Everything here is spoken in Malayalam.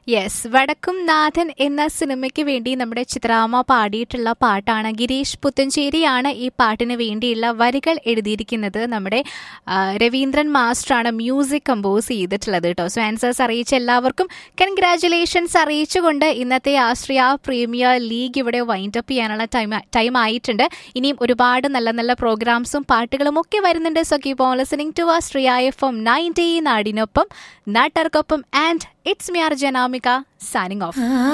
യെസ് വടക്കും നാഥൻ എന്ന സിനിമയ്ക്ക് വേണ്ടി നമ്മുടെ ചിത്രാമ്മ പാടിയിട്ടുള്ള പാട്ടാണ് ഗിരീഷ് പുത്തഞ്ചേരിയാണ് ഈ പാട്ടിന് വേണ്ടിയുള്ള വരികൾ എഴുതിയിരിക്കുന്നത് നമ്മുടെ ആ, രവീന്ദ്രൻ മാസ്റ്ററാണ് മ്യൂസിക് കമ്പോസ് ചെയ്തിട്ടുള്ളത് കേട്ടോ സോ ആൻസേഴ്സ് അറിയിച്ച എല്ലാവർക്കും കൺഗ്രാറ്റുലേഷൻസ് അറിയിച്ചുകൊണ്ട് ഇന്നത്തെ ആശ്രയ പ്രീമിയർ ലീഗ് ഇവിടെ വൈൻഡ് അപ്പ് ചെയ്യാനുള്ള ടൈം ടൈം ആയിട്ടുണ്ട് ഇനിയും ഒരുപാട് നല്ല നല്ല പ്രോഗ്രാംസും പാട്ടുകളും ഒക്കെ വരുന്നുണ്ട് so keep on listening to Ashraya F M ninety നാടിനൊപ്പം നാട്ടർക്കൊപ്പം and it's me R Janamika signing of